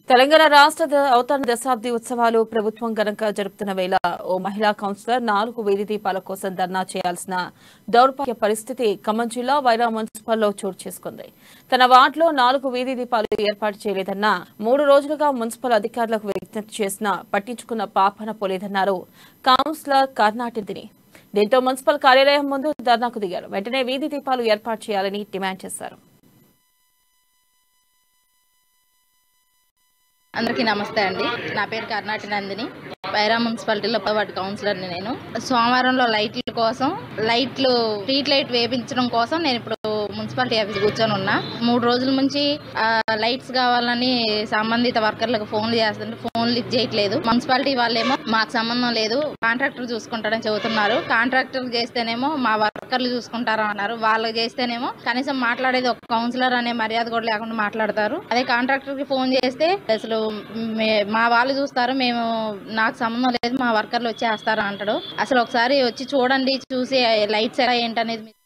తెలంగాణ రాష్ట్ర ద- అవతరణ దశాబ్ది ఉత్సవాలు ప్రభుత్వం ఘనంగా జరుపుతున్న వేళ ఓ మహిళా కౌన్సిలర్ నాలుగు వీధి దీపాల కోసం ధర్నా చేయాల్సిన దౌర్భాగ్య పరిస్థితి ఖమ్మం జిల్లా వైరా మున్సిపల్లో చోటు చేసుకుంది తన వార్డులో నాలుగు వీధి దీపాలు ఏర్పాటు చేయలేదన్న మూడు రోజులుగా మున్సిపల్ అధికారులకు విజ్ఞప్తి చేసినా పట్టించుకున్న పాపన పోలేదన్నారు కౌన్సిలర్ కర్ణాటిదిని దీంతో మున్సిపల్ కార్యాలయం ముందు ధర్నాకు దిగారు వెంటనే వీధి దీపాలు ఏర్పాటు చేయాలని డిమాండ్ చేశారు అందరికీ నమస్తే అండి నా పేరు కర్ణాటి నందిని వైరా మున్సిపాలిటీలో వార్డు కౌన్సిలర్ని నేను సోమవారంలో లైట్ల కోసం లైట్లు స్ట్రీట్ లైట్ వేపించడం కోసం నేను ఇప్పుడు మున్సిపాలిటీ ఆఫీస్ కూర్చొని ఉన్నా మూడు రోజుల నుంచి ఆ, లైట్స్ కావాలని సంబంధిత వర్కర్లకు ఫోన్లు చేస్తుంటే ఫోన్లు లిఫ్ట్ చేయట్లేదు మున్సిపాలిటీ వాళ్ళేమో మాకు సంబంధం లేదు కాంట్రాక్టర్ చూసుకుంటారని చెబుతున్నారు కాంట్రాక్టర్ చేస్తేనేమో మా వర్కర్లు చూసుకుంటారా అన్నారు వాళ్ళు చేస్తేనేమో కనీసం మాట్లాడేది ఒక కౌన్సిలర్ అనే మర్యాద కూడా లేకుండా మాట్లాడతారు అదే కాంట్రాక్టర్ కి ఫోన్ చేస్తే అసలు మే- మా వాళ్ళు చూస్తారు మేము నాకు సంబంధం లేదు మా వర్కర్లు వచ్చి వేస్తారు అంటాడు అసలు ఒకసారి వచ్చి చూడండి చూసి లైట్స్ ఎలా ఏంటనేది